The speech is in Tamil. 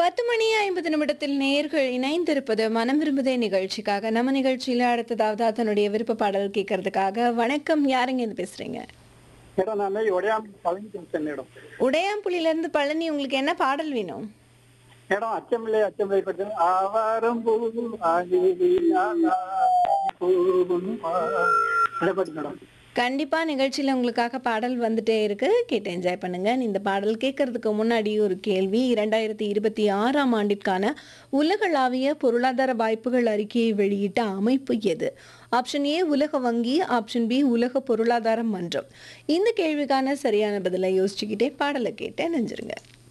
பத்து மணி ஐம்பது நிமிடத்தில் நேர்கள் இணைந்திருப்பது மனம் விரும்புதே நிகழ்ச்சிக்காக நம்ம நிகழ்ச்சியில அடுத்ததாவது தன்னுடைய விருப்ப பாடல் கேட்கறதுக்காக வணக்கம் யாருங்க இருந்து பேசுறீங்க மேடம் நான் உடையாம் பழனி பேசுறேன் மேடம் உடையாம்புலியில இருந்து பழனி உங்களுக்கு என்ன பாடல் வேணும் மேடம் அச்சமில்லை அச்சமில்லை பற்றி ஆவாரம் பூ ஆகிவினாலா பூவும் ஆ. இதை பத்தி மேடம் கண்டிப்பா நிகழ்ச்சியில உங்களுக்காக பாடல் வந்துட்டே இருக்கு கேட்டு என்ஜாய் பண்ணுங்க இந்த பாடல் கேட்கறதுக்கு முன்னாடி ஒரு கேள்வி இரண்டாயிரத்தி இருபத்தி ஆறாம் ஆண்டிற்கான உலகளாவிய பொருளாதார வாய்ப்புகள் அறிக்கையை வெளியிட்ட அமைப்பு எது ஆப்ஷன் ஏ உலக வங்கி ஆப்ஷன் பி உலக பொருளாதார மன்றம் இந்த கேள்விக்கான சரியான பதிலை யோசிச்சுக்கிட்டே பாடலை கேட்டு நெஞ்சிருங்க